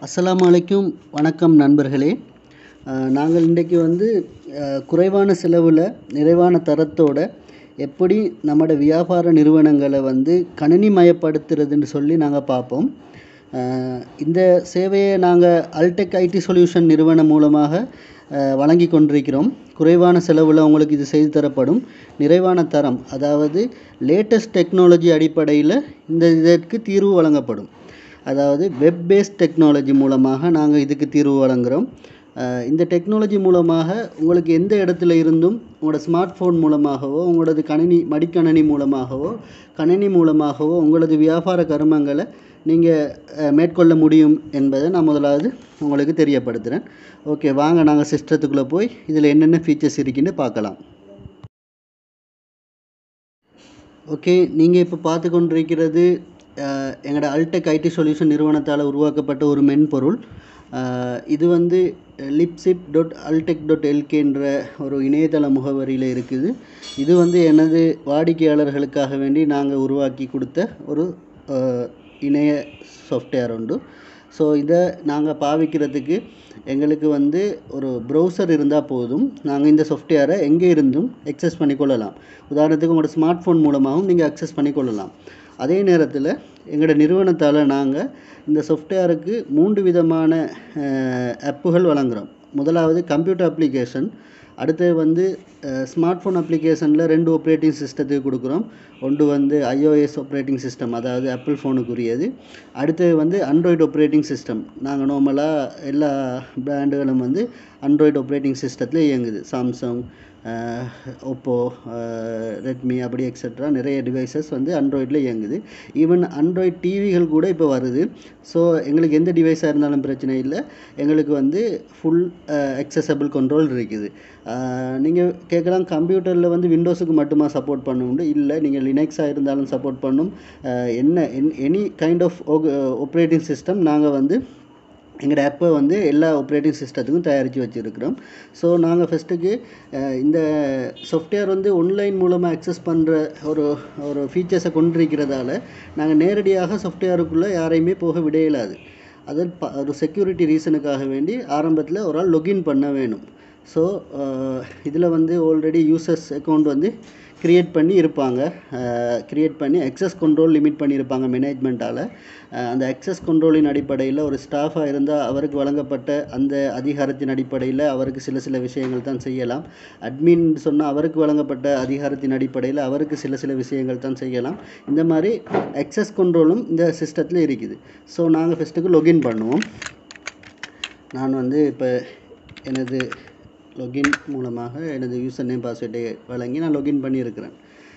அஸ்ஸலாமு அலைக்கும் வணக்கம் நண்பர்களே நாங்கள் இன்றைக்கி வந்து குறைவான செலவில் நிறைவான தரத்தோட எப்படி நம்மளோட வியாபார நிறுவனங்களை வந்து கணினிமயப்படுத்துறதுன்னு சொல்லி நாங்கள் பார்ப்போம் இந்த சேவையை நாங்கள் அல்டெக் ஐடி சொல்யூஷன் நிறுவனம் மூலமாக வழங்கி கொண்டிருக்கிறோம் குறைவான செலவில் உங்களுக்கு இது செய்து தரப்படும் நிறைவான தரம் அதாவது லேட்டஸ்ட் டெக்னாலஜி அடிப்படையில் இந்த இதற்கு தீர்வு வழங்கப்படும் அதாவது வெப் பேஸ்ட் டெக்னாலஜி மூலமாக நாங்கள் இதுக்கு தீர்வு வழங்குகிறோம் இந்த டெக்னாலஜி மூலமாக உங்களுக்கு எந்த இடத்துல இருந்தும் உங்களோட ஸ்மார்ட் ஃபோன் மூலமாகவோ உங்களது கணினி மடிக்கணினி மூலமாகவோ கணினி மூலமாகவோ உங்களது வியாபார கருமங்களை நீங்கள் மேற்கொள்ள முடியும் என்பதை நான் முதலாவது உங்களுக்கு தெரியப்படுத்துகிறேன் ஓகே வாங்க நாங்கள் சிஸ்டத்துக்குள்ளே போய் இதில் என்னென்ன ஃபீச்சர்ஸ் இருக்குன்னு பார்க்கலாம் ஓகே நீங்கள் இப்போ பார்த்து கொண்டிருக்கிறது எங்களோட அல்டெக் ஐடி சொல்யூஷன் நிறுவனத்தால் உருவாக்கப்பட்ட ஒரு மென்பொருள் இது வந்து லிப்சிப் டாட் அல்டெக் டாட் எல்கேன்ற ஒரு இணையதள முகவரியில் இருக்குது இது வந்து எனது வாடிக்கையாளர்களுக்காக வேண்டி நாங்கள் உருவாக்கி கொடுத்த ஒரு இணைய சாஃப்ட்வேர் உண்டு ஸோ இதை நாங்கள் பாவிக்கிறதுக்கு எங்களுக்கு வந்து ஒரு ப்ரௌசர் இருந்தால் போதும் நாங்கள் இந்த சாஃப்ட்வேரை எங்கே இருந்தும் எக்ஸஸ் பண்ணிக்கொள்ளலாம் உதாரணத்துக்கு உங்களோட ஸ்மார்ட் ஃபோன் மூலமாகவும் நீங்கள் அக்சஸ் பண்ணிக்கொள்ளலாம் அதே நேரத்தில் எங்களோட நிறுவனத்தால் நாங்கள் இந்த சாஃப்ட்வேருக்கு மூன்று விதமான ஆப்புகள் வழங்குகிறோம் முதலாவது கம்ப்யூட்டர் அப்ளிகேஷன் அடுத்தது வந்து ஸ்மார்ட் ஃபோன் அப்ளிகேஷனில் ரெண்டு ஆப்ரேட்டிங் சிஸ்டத்துக்கு கொடுக்குறோம் ஒன்று வந்து ஐஓஎஸ் ஆப்ரேட்டிங் சிஸ்டம் அதாவது ஆப்பிள் ஃபோனுக்குரியது அடுத்தது வந்து ஆண்ட்ராய்டு ஆப்ரேட்டிங் சிஸ்டம் நாங்கள் நார்மலாக எல்லா பிராண்டுகளும் வந்து ஆண்ட்ராய்டு ஆப்ரேட்டிங் சிஸ்டத்தில் இயங்குது சாம்சங் ஒப்போ ரெட்மி அப்படி எக்ஸட்ரா நிறைய டிவைசஸ் வந்து ஆண்ட்ராய்டில் இயங்குது ஈவன் ஆண்ட்ராய்ட் டிவிகள் கூட இப்போ வருது ஸோ எங்களுக்கு எந்த டிவைஸாக இருந்தாலும் பிரச்சனை இல்லை எங்களுக்கு வந்து ஃபுல் அக்சசபிள் கண்ட்ரோல் இருக்குது நீங்கள் கேட்கலாம் கம்ப்யூட்டரில் வந்து விண்டோஸுக்கு மட்டுமா சப்போர்ட் பண்ணுண்டு இல்லை நீங்கள் லினக்ஸாக இருந்தாலும் சப்போர்ட் பண்ணும் என்ன any kind of operating system நாங்கள் வந்து எங்களோட ஆப்பை வந்து எல்லா ஆப்ரேட்டிங் சிஸ்டத்துக்கும் தயாரித்து வச்சுருக்கிறோம் ஸோ நாங்கள் ஃபஸ்ட்டுக்கு இந்த சாஃப்ட்வேர் வந்து ஒன்லைன் மூலமாக அக்சஸ் பண்ணுற ஒரு ஒரு ஃபீச்சர்ஸை கொண்டிருக்கிறதால நாங்கள் நேரடியாக சாஃப்ட்வேருக்குள்ளே யாரையுமே போக விட இயலாது அதில் ப ஒரு செக்யூரிட்டி ரீசனுக்காக வேண்டி ஆரம்பத்தில் ஒரு ஆள் லொகின் பண்ண வேணும் ஸோ இதில் வந்து ஆல்ரெடி யூசர்ஸ் அக்கௌண்ட் வந்து க்ரியேட் பண்ணி இருப்பாங்க க்ரியேட் பண்ணி அக்சஸ் கண்ட்ரோல் லிமிட் பண்ணியிருப்பாங்க மேனேஜ்மெண்ட்டால் அந்த அக்சஸ் கண்ட்ரோலின் அடிப்படையில் ஒரு ஸ்டாஃபாக இருந்தால் அவருக்கு வழங்கப்பட்ட அந்த அதிகாரத்தின் அடிப்படையில் அவருக்கு சில சில விஷயங்கள் தான் செய்யலாம் அட்மின் சொன்னால் அவருக்கு வழங்கப்பட்ட அதிகாரத்தின் அடிப்படையில் அவருக்கு சில சில விஷயங்கள் தான் செய்யலாம் இந்த மாதிரி அக்சஸ் கண்ட்ரோலும் இந்த சிஸ்டத்தில் இருக்குது ஸோ நாங்கள் ஃபஸ்ட்டுக்கு லொகின் பண்ணுவோம் நான் வந்து இப்போ எனது லொகின் மூலமாக எனது யூசர் நேம் பாஸ்வேர்டை வழங்கி நான் லொகின் பண்ணியிருக்கிறேன்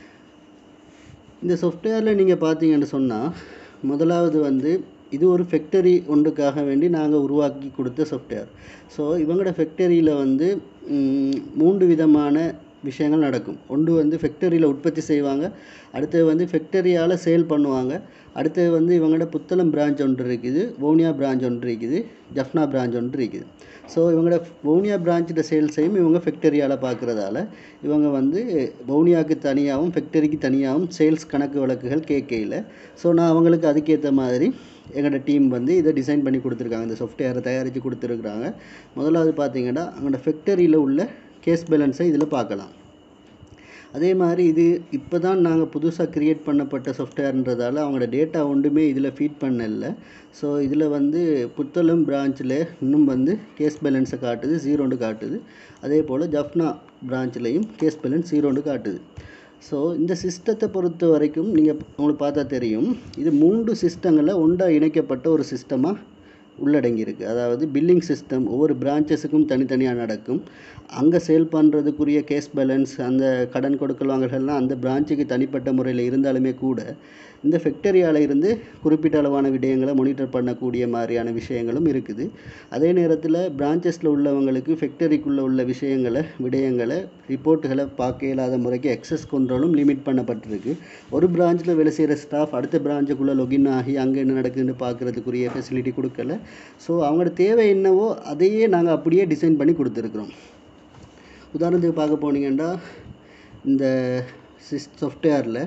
இந்த சாஃப்ட்வேரில் நீங்கள் பார்த்தீங்கன்னு சொன்னால் முதலாவது வந்து இது ஒரு ஃபேக்டரி ஒன்றுக்காக வேண்டி நாங்கள் உருவாக்கி கொடுத்த சாஃப்ட்வேர் ஸோ இவங்களோட ஃபேக்டரியில் வந்து மூன்று விதமான விஷயங்கள் நடக்கும் ஒன்று வந்து ஃபேக்டரியில் உற்பத்தி செய்வாங்க அடுத்தது வந்து ஃபேக்டரியால் சேல் பண்ணுவாங்க அடுத்தது வந்து இவங்களோட புத்தளம் பிரான்ச் ஒன்று இருக்குது வவுனியா பிரான்ச் ஒன்று இருக்குது ஜஃப்னா பிரான்ச் ஒன்று இருக்குது ஸோ இவங்களோட வவுனியா பிரான்ச்சில் சேல்ஸையும் இவங்க ஃபேக்டரியால் பார்க்குறதால இவங்க வந்து வவுனியாவுக்கு தனியாகவும் ஃபேக்டரிக்கு தனியாகவும் சேல்ஸ் கணக்கு வழக்குகள் கேட்கையில் ஸோ நான் அவங்களுக்கு அதுக்கேற்ற மாதிரி எங்களோட டீம் வந்து இதை டிசைன் பண்ணி கொடுத்துருக்காங்க இந்த சாஃப்ட்வேரை தயாரித்து கொடுத்துருக்குறாங்க முதலாவது பார்த்தீங்கன்னா அவங்களோட ஃபேக்டரியில் உள்ள கேஸ் பேலன்ஸை இதில் பார்க்கலாம் அதே மாதிரி இது இப்போ தான் நாங்கள் புதுசாக க்ரியேட் பண்ணப்பட்ட சாஃப்ட்வேர்ன்றதால அவங்களோட டேட்டா ஒன்றுமே இதில் ஃபீட் பண்ணல ஸோ இதில் வந்து புத்தளம் பிரான்ச்சில் இன்னும் வந்து கேஸ் பேலன்ஸை காட்டுது ஜீரோண்டு காட்டுது அதே போல் ஜஃப்னா பிரான்ச்லேயும் கேஸ் பேலன்ஸ் ஜீரோண்டு காட்டுது ஸோ இந்த சிஸ்டத்தை பொறுத்த வரைக்கும் நீங்கள் உங்களுக்கு பார்த்தா தெரியும் இது மூன்று சிஸ்டங்களில் ஒன்றா இணைக்கப்பட்ட ஒரு சிஸ்டமாக உள்ளடங்கியிருக்கு அதாவது பில்லிங் சிஸ்டம் ஒவ்வொரு பிரான்ச்சஸுக்கும் தனித்தனியாக நடக்கும் அங்கே சேல் பண்ணுறதுக்குரிய கேஸ் பேலன்ஸ் அந்த கடன் கொடுக்கல் வாங்கல்கள்லாம் அந்த பிரான்ச்சுக்கு தனிப்பட்ட முறையில் இருந்தாலுமே கூட இந்த ஃபேக்டரியால் இருந்து குறிப்பிட்ட அளவான விடயங்களை மானிட்டர் பண்ணக்கூடிய மாதிரியான விஷயங்களும் இருக்குது அதே நேரத்தில் பிரான்ச்சஸில் உள்ளவங்களுக்கு ஃபேக்டரிக்குள்ளே உள்ள விஷயங்களை விடயங்களை ரிப்போர்ட்டுகளை பார்க்க இயலாத முறைக்கு எக்ஸஸ் கண்ட்ரோலும் லிமிட் பண்ணப்பட்டிருக்கு ஒரு பிரான்ச்சில் வேலை செய்கிற ஸ்டாஃப் அடுத்த பிரான்ச்சுக்குள்ளே லொகின் ஆகி அங்கே என்ன நடக்குதுன்னு பார்க்குறதுக்குரிய ஃபெசிலிட்டி கொடுக்கல ஸோ அவங்களோட தேவை என்னவோ அதையே நாங்கள் அப்படியே டிசைன் பண்ணி கொடுத்துருக்குறோம் உதாரணத்துக்கு பார்க்க போனீங்கன்னா இந்த சிஸ் சாஃப்ட்வேரில்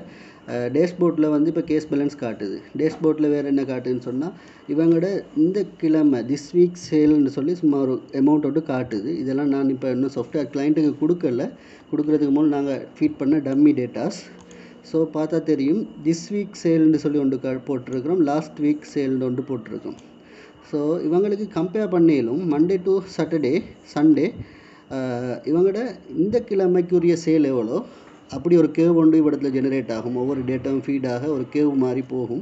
டேஷ்போர்டில் வந்து இப்போ கேஸ் பேலன்ஸ் காட்டுது டேஷ்போர்டில் வேறு என்ன காட்டுதுன்னு சொன்னால் இவங்களோட இந்த கிழமை திஸ் வீக் சேல்னு சொல்லி சும்மா ஒரு அமௌண்ட் விட்டு காட்டுது இதெல்லாம் நான் இப்போ இன்னும் சாஃப்ட்வேர் கிளைண்ட்டுக்கு கொடுக்கல கொடுக்குறதுக்கு முன் நாங்கள் ஃபீட் பண்ண டம்மி டேட்டாஸ் ஸோ பார்த்தா தெரியும் திஸ் வீக் சேல்னு சொல்லி ஒன்று கா போட்டிருக்கிறோம் லாஸ்ட் வீக் சேல்னு ஒன்று போட்டிருக்கோம் ஸோ இவங்களுக்கு கம்பேர் பண்ணிலும் மண்டே டு சாட்டர்டே சண்டே இவங்களோட இந்த கிழமைக்குரிய சேல் எவ்வளோ அப்படி ஒரு கேவ் ஒன்று இவ்விடத்தில் ஜெனரேட் ஆகும் ஒவ்வொரு டேட்டாவும் ஃபீடாக ஒரு கேவ் மாதிரி போகும்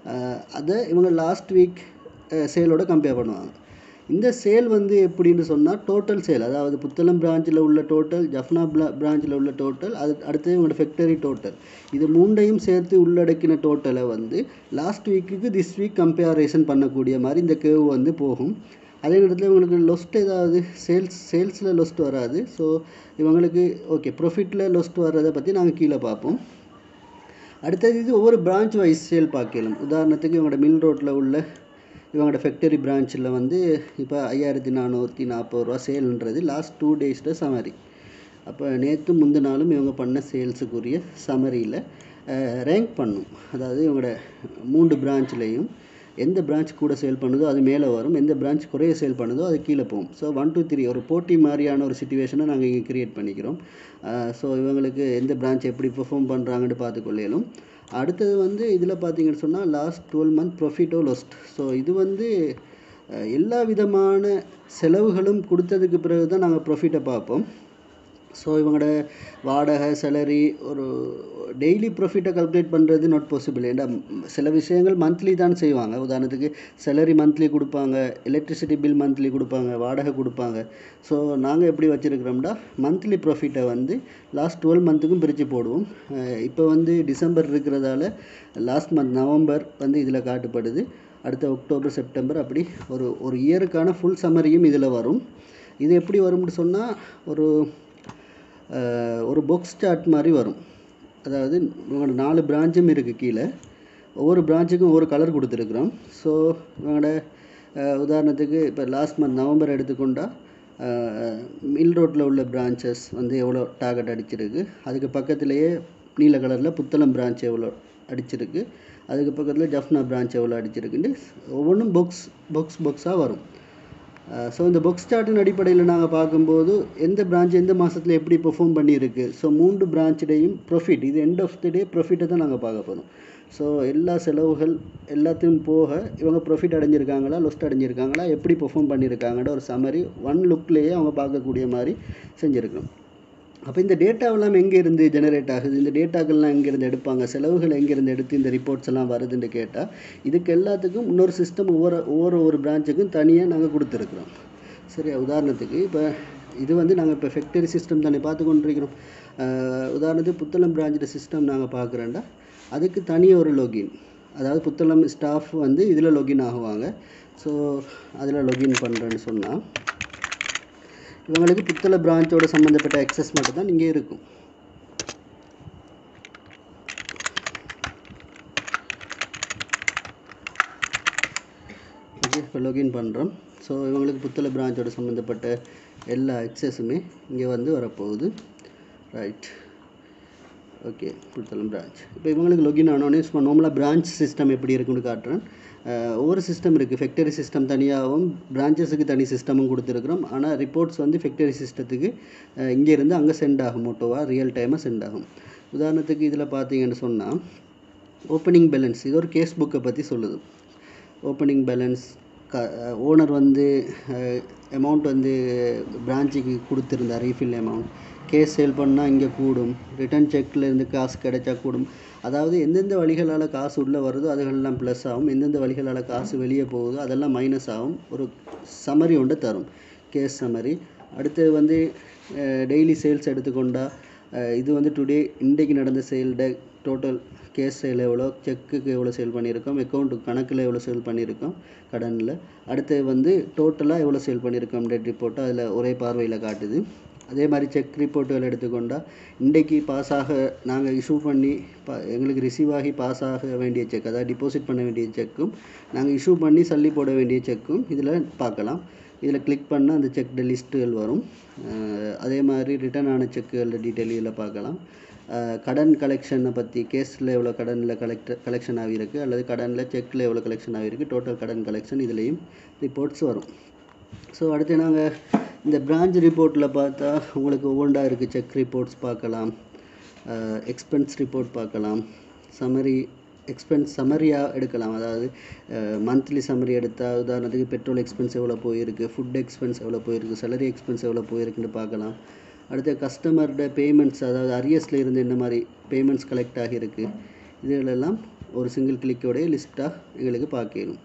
அதை இவங்க லாஸ்ட் வீக் சேலோட கம்பேர் பண்ணுவாங்க இந்த சேல் வந்து எப்படின்னு சொன்னால் டோட்டல் சேல் அதாவது புத்தளம் பிரான்ச்சில் உள்ள டோட்டல் ஜஃப்னா பிரா பிரான்ச்சில் உள்ள டோட்டல் அது அடுத்தது இவங்களோட ஃபேக்டரி டோட்டல் இது மூண்டையும் சேர்த்து உள்ளடக்கின டோட்டலை வந்து லாஸ்ட் வீக்குக்கு திஸ் வீக் கம்பேரிசன் பண்ணக்கூடிய மாதிரி இந்த கேவ் வந்து போகும் அதே நேரத்தில் இவங்களுக்கு லொஸ்ட் ஏதாவது சேல்ஸ் சேல்ஸில் லொஸ்ட் வராது ஸோ இவங்களுக்கு ஓகே ப்ராஃபிட்டில் லொஸ்ட் வர்றதை பற்றி நாங்கள் கீழே பார்ப்போம் அடுத்தது இது ஒவ்வொரு பிரான்ச் வைஸ் சேல் பார்க்கலாம் உதாரணத்துக்கு இவங்களோட மில் ரோட்டில் உள்ள இவங்களோட ஃபேக்டரி பிரான்ச்சில் வந்து இப்போ ஐயாயிரத்தி நானூற்றி நாற்பது ரூபா சேல்ன்றது லாஸ்ட் டூ டேஸில் சமரி அப்போ நேற்று முந்தின நாளும் இவங்க பண்ண சேல்ஸுக்குரிய சமரியில் ரேங்க் பண்ணும் அதாவது இவங்களோட மூன்று பிரான்ச்லேயும் எந்த பிரான்ச் கூட சேல் பண்ணுதோ அது மேலே வரும் எந்த பிரான்ச் குறைய சேல் பண்ணுதோ அது கீழே போகும் ஸோ ஒன் டூ த்ரீ ஒரு போட்டி மாதிரியான ஒரு சுச்சுவேஷனை நாங்கள் இங்கே க்ரியேட் பண்ணிக்கிறோம் ஸோ இவங்களுக்கு எந்த பிரான்ச் எப்படி பெர்ஃபார்ம் பண்ணுறாங்கன்னு பார்த்துக்கொள்ளையிலும் அடுத்தது வந்து இதில் பார்த்தீங்கன்னு சொன்னால் லாஸ்ட் டுவெல் மந்த் ப்ரொஃபிட்டோ லொஸ்ட் ஸோ இது வந்து எல்லா விதமான செலவுகளும் கொடுத்ததுக்கு பிறகு தான் நாங்கள் ப்ரொஃபிட்டை பார்ப்போம் ஸோ இவங்களோட வாடகை சேலரி ஒரு டெய்லி ப்ராஃபிட்டை கல்குலேட் பண்ணுறது நாட் பாசிபிள் ஏன்னா சில விஷயங்கள் மந்த்லி தான் செய்வாங்க உதாரணத்துக்கு சேலரி மந்த்லி கொடுப்பாங்க எலக்ட்ரிசிட்டி பில் மந்த்லி கொடுப்பாங்க வாடகை கொடுப்பாங்க ஸோ நாங்கள் எப்படி வச்சுருக்கிறோம்னா மந்த்லி ப்ராஃபிட்டை வந்து லாஸ்ட் டுவெல் மந்த்துக்கும் பிரித்து போடுவோம் இப்போ வந்து டிசம்பர் இருக்கிறதால லாஸ்ட் மந்த் நவம்பர் வந்து இதில் காட்டுப்படுது அடுத்த அக்டோபர் செப்டம்பர் அப்படி ஒரு ஒரு இயருக்கான ஃபுல் சம்மரியும் இதில் வரும் இது எப்படி வரும்னு சொன்னால் ஒரு ஒரு பாக்ஸ் சார்ட் மாதிரி வரும் அதாவது இவங்களோட நாலு பிரான்ச்சும் இருக்குது கீழே ஒவ்வொரு பிரான்ச்சுக்கும் ஒவ்வொரு கலர் கொடுத்துருக்குறோம் ஸோ இவங்களோட உதாரணத்துக்கு இப்போ லாஸ்ட் மந்த் நவம்பர் எடுத்துக்கொண்டால் மில் ரோட்டில் உள்ள பிரான்ச்சஸ் வந்து எவ்வளோ டார்கெட் அடிச்சிருக்கு அதுக்கு பக்கத்துலேயே நீல கலரில் புத்தளம் பிரான்ச் எவ்வளோ அடிச்சிருக்கு அதுக்கு பக்கத்தில் ஜஃப்னா பிரான்ச் எவ்வளோ அடிச்சிருக்குன்னு ஒவ்வொன்றும் பாக்ஸ் பாக்ஸ் பாக்ஸாக வரும் ஸோ இந்த புக் ஸ்டார்ட்டின் அடிப்படையில் நாங்கள் பார்க்கும்போது எந்த பிரான்ச் எந்த மாதத்தில் எப்படி பெர்ஃபார்ம் பண்ணியிருக்கு ஸோ மூன்று பிரான்ச்சிடையும் ப்ராஃபிட் இது எண்ட் ஆஃப் த டே ப்ராஃபிட்டை தான் நாங்கள் பார்க்க போகிறோம் ஸோ எல்லா செலவுகள் எல்லாத்தையும் போக இவங்க ப்ராஃபிட் அடைஞ்சிருக்காங்களா லொஸ்ட் அடைஞ்சிருக்காங்களா எப்படி பெர்ஃபார்ம் பண்ணியிருக்காங்கன்ற ஒரு சமரி ஒன் லுக்லேயே அவங்க பார்க்கக்கூடிய மாதிரி செஞ்சுருக்கோம் அப்போ இந்த டேட்டாவெல்லாம் எங்கே இருந்து ஜெனரேட் ஆகுது இந்த டேட்டாக்கள்லாம் எங்கேருந்து எடுப்பாங்க செலவுகள் எங்கேருந்து எடுத்து இந்த ரிப்போர்ட்ஸ் எல்லாம் வருதுன்னு கேட்டால் இதுக்கு எல்லாத்துக்கும் இன்னொரு சிஸ்டம் ஒவ்வொரு ஒவ்வொரு ஒரு பிரான்ச்சுக்கும் தனியாக நாங்கள் கொடுத்துருக்குறோம் சரியா உதாரணத்துக்கு இப்போ இது வந்து நாங்கள் இப்போ ஃபேக்டரி சிஸ்டம் தானே பார்த்து கொண்டிருக்கிறோம் உதாரணத்துக்கு புத்தளம் பிரான்ச்சோட சிஸ்டம் நாங்கள் பார்க்குறேன்டா அதுக்கு தனியாக ஒரு லொகின் அதாவது புத்தளம் ஸ்டாஃப் வந்து இதில் லொகின் ஆகுவாங்க ஸோ அதில் லொகின் பண்ணுறேன்னு சொன்னால் இவங்களுக்கு புத்தள பிரான்ச்சோட சம்மந்தப்பட்ட அக்சஸ் மட்டும் தான் இங்கே இருக்கும் ஓகே இப்போ லொகின் பண்ணுறோம் ஸோ இவங்களுக்கு புத்தள பிரான்ச்சோட சம்மந்தப்பட்ட எல்லா அக்சஸுமே இங்கே வந்து வரப்போகுது ரைட் ஓகே புத்தளம் பிரான்ச் இப்போ இவங்களுக்கு லொகின் ஆனோடனே சும்மா நார்மலாக பிரான்ச் சிஸ்டம் எப்படி இருக்குன்னு காட்டுறேன் ஒவ்வொரு சிஸ்டம் இருக்குது ஃபேக்டரி சிஸ்டம் தனியாகவும் பிரான்ச்சஸுக்கு தனி சிஸ்டமும் கொடுத்துருக்குறோம் ஆனால் ரிப்போர்ட்ஸ் வந்து ஃபேக்டரி சிஸ்டத்துக்கு இங்கேருந்து அங்கே சென்ட் ஆகும் மோட்டோவாக ரியல் டைமாக சென்ட் ஆகும் உதாரணத்துக்கு இதில் பார்த்தீங்கன்னு சொன்னால் ஓப்பனிங் பேலன்ஸ் இது ஒரு கேஸ் புக்கை பற்றி சொல்லுது ஓப்பனிங் பேலன்ஸ் க ஓனர் வந்து அமௌண்ட் வந்து பிரான்ச்சுக்கு கொடுத்துருந்தார் ரீஃபில் அமௌண்ட் கேஸ் சேல் பண்ணால் இங்கே கூடும் ரிட்டர்ன் செக்கில் இருந்து காசு கிடைச்சா கூடும் அதாவது எந்தெந்த வழிகளால் காசு உள்ளே வருதோ அதுகளெல்லாம் ப்ளஸ் ஆகும் எந்தெந்த வழிகளால் காசு வெளியே போகுதோ அதெல்லாம் மைனஸ் ஆகும் ஒரு சமரி ஒன்று தரும் கேஸ் சமரி அடுத்தது வந்து டெய்லி சேல்ஸ் எடுத்துக்கொண்டா இது வந்து டுடே இன்றைக்கு நடந்த சேல்ட டோட்டல் கேஸ் சேல் எவ்வளோ செக்குக்கு எவ்வளோ சேல் பண்ணியிருக்கோம் அக்கௌண்ட்டுக்கு கணக்கில் எவ்வளோ சேல் பண்ணியிருக்கோம் கடனில் அடுத்து வந்து டோட்டலாக எவ்வளோ சேல் பண்ணியிருக்கோம் டெட் ரிப்போர்ட்டு அதில் ஒரே பார்வையில் காட்டுது அதே மாதிரி செக் ரிப்போர்ட்டுகள் எடுத்துக்கொண்டால் இன்றைக்கி பாஸ் ஆக நாங்கள் இஷ்யூ பண்ணி பா எங்களுக்கு ரிசீவ் ஆகி பாஸ் ஆக வேண்டிய செக் அதாவது டிபாசிட் பண்ண வேண்டிய செக்கும் நாங்கள் இஷ்யூ பண்ணி சல்லி போட வேண்டிய செக்கும் இதில் பார்க்கலாம் இதில் கிளிக் பண்ணால் அந்த செக் லிஸ்ட்டுகள் வரும் அதே மாதிரி ரிட்டர்ன் ஆன செக்குகளோட டீட்டெயில் இதில் பார்க்கலாம் கடன் கலெக்ஷனை பற்றி கேஸில் எவ்வளோ கடனில் கலெக்ட் கலெக்ஷன் ஆகியிருக்கு அல்லது கடனில் செக்கில் எவ்வளோ கலெக்ஷன் ஆகிருக்கு டோட்டல் கடன் கலெக்ஷன் இதுலேயும் ரிப்போர்ட்ஸ் வரும் ஸோ அடுத்து நாங்கள் இந்த பிரான்ச் ரிப்போர்ட்டில் பார்த்தா உங்களுக்கு ஒவ்வொன்றா இருக்குது செக் ரிப்போர்ட்ஸ் பார்க்கலாம் எக்ஸ்பென்ஸ் ரிப்போர்ட் பார்க்கலாம் சமரி எக்ஸ்பென்ஸ் சமரியாக எடுக்கலாம் அதாவது மந்த்லி சமரி எடுத்தால் உதாரணத்துக்கு பெட்ரோல் எக்ஸ்பென்ஸ் எவ்வளோ போயிருக்கு ஃபுட் எக்ஸ்பென்ஸ் எவ்வளோ போயிருக்கு சேலரி எக்ஸ்பென்ஸ் எவ்வளோ போயிருக்குன்னு பார்க்கலாம் அடுத்து கஸ்டமரோட பேமெண்ட்ஸ் அதாவது அரியர்ஸில் இருந்து என்ன மாதிரி பேமெண்ட்ஸ் கலெக்ட் ஆகியிருக்கு இதுகளெல்லாம் ஒரு சிங்கிள் கிளிக்கோடைய லிஸ்ட்டாக எங்களுக்கு பார்க்கணும்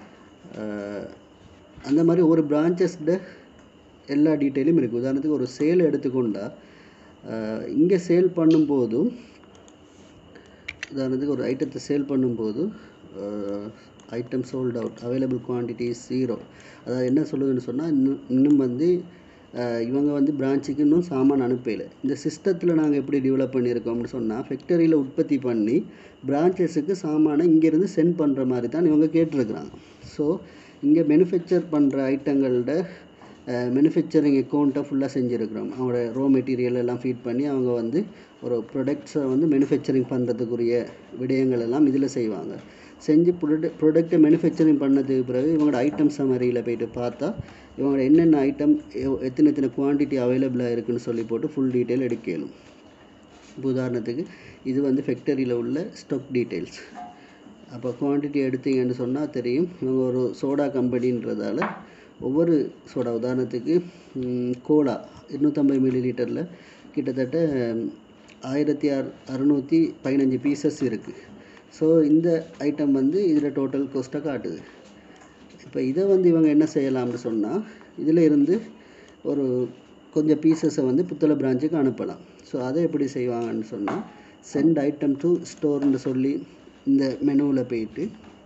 அந்த மாதிரி ஒரு பிரான்ச்சஸ்ட எல்லா டீட்டெயிலும் இருக்குது உதாரணத்துக்கு ஒரு சேல் எடுத்துக்கொண்டா இங்கே சேல் பண்ணும்போதும் உதாரணத்துக்கு ஒரு ஐட்டத்தை சேல் பண்ணும்போது item sold out available quantity zero அதாவது என்ன சொல்லுதுன்னு சொன்னால் இன்னும் இன்னும் வந்து இவங்க வந்து பிரான்ச்சுக்கு இன்னும் சாமான் அனுப்பலை இந்த சிஸ்டத்தில் நாங்கள் எப்படி டெவலப் பண்ணியிருக்கோம்னு சொன்னால் ஃபேக்டரியில் உற்பத்தி பண்ணி பிரான்ச்சஸுக்கு சாமானை இங்கேருந்து சென்ட் பண்ணுற மாதிரி தான் இவங்க கேட்டிருக்கிறாங்க ஸோ இங்கே மேனுஃபேக்சர் பண்ணுற ஐட்டங்களோட மேனுஃபேக்சரிங் அக்கௌண்ட்டை ஃபுல்லாக செஞ்சுருக்கிறோம் அவங்களோட ரோ மெட்டீரியல் எல்லாம் ஃபீட் பண்ணி அவங்க வந்து ஒரு ப்ரொடக்ட்ஸை வந்து மேனுஃபேக்சரிங் பண்ணுறதுக்குரிய விடயங்கள் எல்லாம் இதில் செய்வாங்க செஞ்சு ப்ரொடக்ட் ப்ரொடக்டை மேனுஃபேக்சரிங் பண்ணதுக்கு பிறகு இவங்களோட ஐட்டம் சமரியில் போயிட்டு பார்த்தா இவங்களோட என்னென்ன ஐட்டம் எத்தனை எத்தனை குவான்டிட்டி அவைலபிளாக இருக்குன்னு சொல்லி போட்டு ஃபுல் டீட்டெயில் எடுக்கலும் இப்போ உதாரணத்துக்கு இது வந்து ஃபேக்டரியில் உள்ள ஸ்டாக் டீட்டெயில்ஸ் அப்போ குவான்டிட்டி எடுத்தீங்கன்னு சொன்னால் தெரியும் இவங்க ஒரு சோடா கம்பெனின்றதால ஒவ்வொரு சோடா உதாரணத்துக்கு கோலா இருநூற்றம்பது மில்லி லிட்டரில் கிட்டத்தட்ட ஆயிரத்தி அறு அறுநூற்றி பதினஞ்சு பீசஸ் இருக்குது ஸோ இந்த ஐட்டம் வந்து இதில் டோட்டல் கோஸ்ட்டை காட்டுது இப்போ இதை வந்து இவங்க என்ன செய்யலாம்னு சொன்னால் இதில் இருந்து ஒரு கொஞ்சம் பீசஸை வந்து புத்தள பிரான்ச்சுக்கு அனுப்பலாம் ஸோ அதை எப்படி செய்வாங்கன்னு சொன்னால் சென்ட் ஐட்டம் டு ஸ்டோர்னு சொல்லி இந்த மெனுவில் போயிட்டு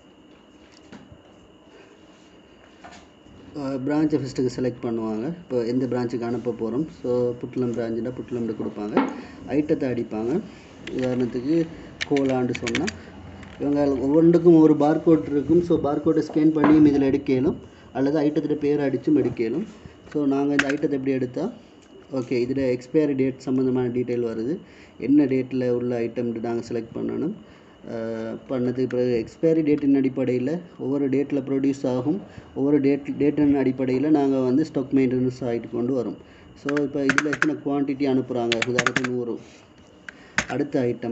பிரான்ச்சை ஃபஸ்ட்டுக்கு செலக்ட் பண்ணுவாங்க இப்போ எந்த பிரான்ச்சுக்கு அனுப்ப போகிறோம் ஸோ புட்லம் பிரான்ச்சுனா புட்லம்னு கொடுப்பாங்க ஐட்டத்தை அடிப்பாங்க உதாரணத்துக்கு கோலான்னு சொன்னால் இவங்க ஒவ்வொன்றுக்கும் ஒரு பார்கோட் இருக்கும் ஸோ பார்கோட்டை ஸ்கேன் பண்ணியும் இதில் எடுக்கலும் அல்லது ஐட்டத்தோட பேர் அடித்தும் எடுக்கலும் ஸோ நாங்கள் இந்த ஐட்டத்தை எப்படி எடுத்தால் ஓகே இதில் எக்ஸ்பயரி டேட் சம்மந்தமான டீட்டெயில் வருது என்ன டேட்டில் உள்ள ஐட்டம்ட்டு நாங்கள் செலக்ட் பண்ணணும் பண்ணதுக்கு பிறகு எக்ஸ்பைரி டேட்டின் அடிப்படையில் ஒவ்வொரு டேட்டில் ப்ரொடியூஸ் ஆகும் ஒவ்வொரு டேட் டேட்டின் அடிப்படையில் நாங்கள் வந்து ஸ்டாக் மெயின்டெனன்ஸ் ஆகிட்டு கொண்டு வரோம் ஸோ இப்போ இதில் எத்தனை குவான்டிட்டி அனுப்புகிறாங்க உதாரணத்துக்கு நூறு அடுத்த ஐட்டம்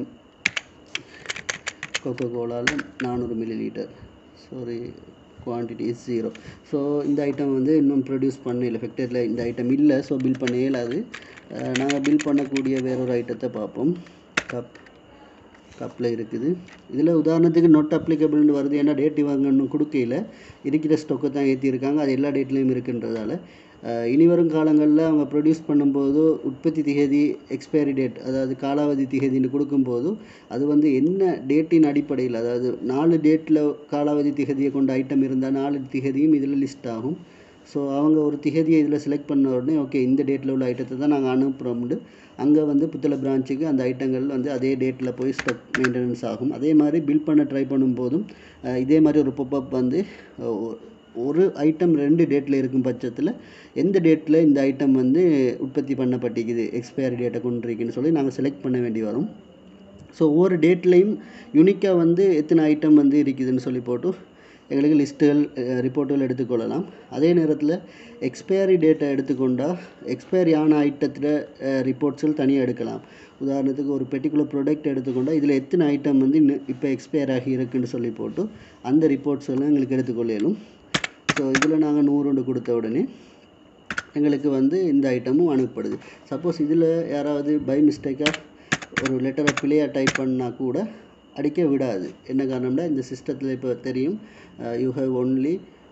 கொக்கோ கோலாவில் நானூறு milli litre sorry quantity is zero so இந்த ஐட்டம் வந்து இன்னும் ப்ரொடியூஸ் பண்ணல ஃபேக்டரியில் இந்த ஐட்டம் இல்லை ஸோ பில் பண்ண இயலாது நாங்கள் பில் பண்ணக்கூடிய வேறொரு ஐட்டத்தை பார்ப்போம் கப் கப்பில் இருக்குது இதில் உதாரணத்துக்கு நோட் அப்ளிகபிள்னு வருது ஏன்னா டேட் இவங்க இன்னும் கொடுக்கையில் இருக்கிற ஸ்டொக்கை தான் ஏற்றிருக்காங்க அது எல்லா டேட்லேயும் இருக்குன்றதால இனி வரும் காலங்களில் அவங்க ப்ரொடியூஸ் பண்ணும்போது உற்பத்தி திகதி எக்ஸ்பைரி டேட் அதாவது காலாவதி திகதின்னு கொடுக்கும்போது அது வந்து என்ன டேட்டின் அடிப்படையில் அதாவது நாலு டேட்டில் காலாவதி திகதியை கொண்ட ஐட்டம் இருந்தால் நாலு திகதியும் இதில் லிஸ்ட் ஆகும் ஸோ அவங்க ஒரு திகதியை இதில் செலக்ட் பண்ண உடனே ஓகே இந்த டேட்டில் உள்ள ஐட்டத்தை தான் நாங்கள் அனுப்புகிறோம்னு அங்கே வந்து புத்தள பிரான்ச்சுக்கு அந்த ஐட்டங்கள் வந்து அதே டேட்டில் போய் ஸ்டாக் மெயின்டெனன்ஸ் ஆகும் அதே மாதிரி பில் பண்ண ட்ரை பண்ணும்போதும் இதே மாதிரி ஒரு பொப்பப் வந்து ஒரு ஐட்டம் ரெண்டு டேட்டில் இருக்கும் பட்சத்தில் எந்த டேட்டில் இந்த ஐட்டம் வந்து உற்பத்தி பண்ணப்பட்டிருக்குது எக்ஸ்பயரி டேட்டை கொண்டிருக்குன்னு சொல்லி நாங்கள் செலக்ட் பண்ண வேண்டி வரும் ஸோ ஒவ்வொரு டேட்லேயும் யூனிக்காக வந்து எத்தனை ஐட்டம் வந்து இருக்குதுன்னு சொல்லி போட்டு எங்களுக்கு லிஸ்ட்டுகள் ரிப்போர்ட்டுகள் எடுத்துக்கொள்ளலாம் அதே நேரத்தில் எக்ஸ்பயரி டேட்டை எடுத்துக்கொண்டால் எக்ஸ்பயரி ஆன ஐட்டத்தில் ரிப்போர்ட்ஸுகள் தனியாக எடுக்கலாம் உதாரணத்துக்கு ஒரு பெர்டிகுலர் ப்ராடக்ட் எடுத்துக்கொண்டால் இதில் எத்தனை ஐட்டம் வந்து இன்னும் இப்போ எக்ஸ்பயர் ஆகி இருக்குன்னு சொல்லி போட்டு அந்த ரிப்போர்ட்ஸ் எல்லாம் எங்களுக்கு எடுத்துக்கொள்ளலும் ஸோ இதில் நாங்கள் நூறுண்டு கொடுத்த உடனே எங்களுக்கு வந்து இந்த ஐட்டமும் அனுப்பப்படுது சப்போஸ் இதில் யாராவது பை மிஸ்டேக்காக ஒரு லெட்டரை பிள்ளையாக டைப் பண்ணால் கூட அடிக்க விடாது என்ன காரணம்னா இந்த சிஸ்டத்தில் இப்போ தெரியும் you have only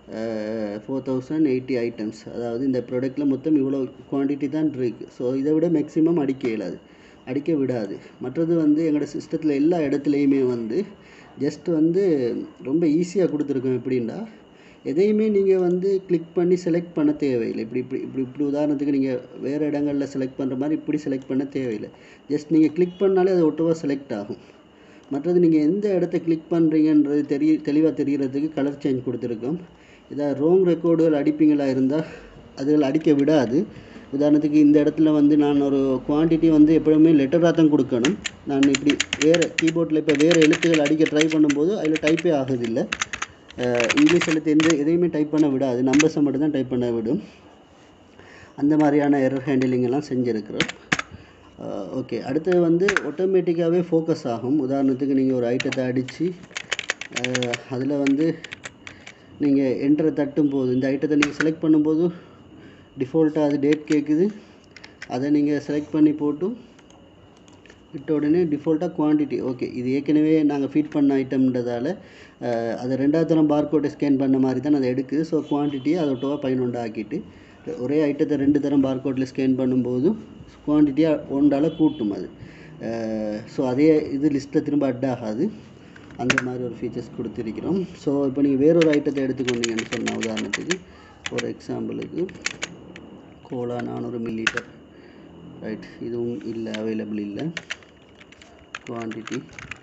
four thousand eighty items அதாவது இந்த ப்ராடக்ட்டில் மொத்தம் இவ்வளோ குவான்டிட்டி தான் இருக்குது ஸோ இதை விட மேக்ஸிமம் அடிக்க இயலாது அடிக்க விடாது மற்றது வந்து எங்களோட சிஸ்டத்தில் எல்லா இடத்துலையுமே வந்து ஜஸ்ட் வந்து ரொம்ப ஈஸியாக கொடுத்துருக்கோம் எப்படின்னா எதையுமே நீங்கள் வந்து கிளிக் பண்ணி செலக்ட் பண்ண தேவையில்லை இப்படி இப்படி இப்படி இப்படி உதாரணத்துக்கு நீங்கள் வேறு இடங்களில் செலக்ட் பண்ணுற மாதிரி இப்படி செலக்ட் பண்ண தேவையில்லை ஜஸ்ட் நீங்கள் கிளிக் பண்ணாலே அது ஒட்டுவாக செலக்ட் ஆகும் மற்றது நீங்கள் எந்த இடத்த கிளிக் பண்ணுறீங்கன்றது தெரிய தெளிவாக தெரிகிறதுக்கு கலர் சேஞ்ச் கொடுத்துருக்கோம் இதை ரோங் ரெக்கார்டுகள் அடிப்பீங்களா இருந்தால் அதுகள் அடிக்க விடாது உதாரணத்துக்கு இந்த இடத்துல வந்து நான் ஒரு குவான்டிட்டி வந்து எப்பவுமே லெட்டராக தான் கொடுக்கணும் நான் இப்படி வேறு கீபோர்டில் இப்போ வேறு எழுத்துக்கள் அடிக்க ட்ரை பண்ணும்போது அதில் டைப்பே ஆகுதில்லை அஹ் இங்கிலீஷ் எழுத்து எந்த எதையுமே டைப் பண்ண விடாது நம்பர்ஸை மட்டும் தான் டைப் பண்ண விடும் அந்த மாதிரியான எரர் ஹேண்டிலிங் எல்லாம் செஞ்சுருக்கிறோம் ஓகே அடுத்தது வந்து ஆட்டோமேட்டிக்காகவே ஃபோக்கஸ் ஆகும் உதாரணத்துக்கு நீங்கள் ஒரு ஐட்டத்தை அடித்து அதில் வந்து நீங்கள் என்ட்ரை தட்டும் போது இந்த ஐட்டத்தை நீங்கள் செலக்ட் பண்ணும்போது டிஃபால்ட்டாக அது டேட் கேட்குது அதை நீங்கள் செலக்ட் பண்ணி போட்டும் விட்ட உடனே டிஃபால்ட்டாக குவான்டிட்டி ஓகே இது ஏற்கனவே நாங்கள் ஃபீட் பண்ண ஐட்டம்ன்றதால அஹ், அதை ரெண்டாவது தரம் பார்கோட்டை ஸ்கேன் பண்ண மாதிரி தான் அதை எடுக்குது ஸோ குவான்டிட்டியை அதை டோவாக பதினொன்று ஆக்கிட்டு ஒரே ஐட்டத்தை ரெண்டு தரம் பார்கோட்டில் ஸ்கேன் பண்ணும்போது குவான்டிட்டியாக ஒன்றால் கூட்டும் அது ஸோ அதே இது லிஸ்ட்டில் திரும்ப அட் ஆகாது அந்த மாதிரி ஒரு ஃபீச்சர்ஸ் கொடுத்துருக்கிறோம் ஸோ இப்போ நீங்கள் வேறொரு ஐட்டத்தை எடுத்துக்கொண்டீங்கன்னு சொன்னால் உதாரணத்துக்கு ஒரு எக்ஸாம்பிளுக்கு கோலா நானூறு மில்லிலிட்டர் ரைட் இதுவும் இல்லை அவைலபிள் இல்லை குவான்டிட்டி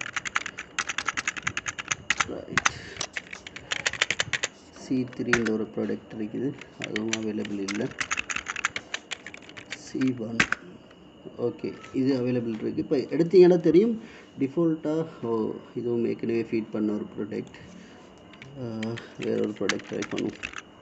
ரைட் சி த்ரீன்ற ஒரு ப்ராடக்ட் இருக்குது அதுவும் அவைலபிள் இல்லை சி ஒன் ஓகே இது அவைலபிள் இருக்குது இப்போ எடுத்தீங்கன்னா தெரியும் டிஃபால்ட்டாக ஓ இதுவும் ஏற்கனவே ஃபீட் பண்ண ஒரு ப்ராடக்ட் வேற ஒரு ப்ராடக்ட் ட்ரை பண்ணுவோம்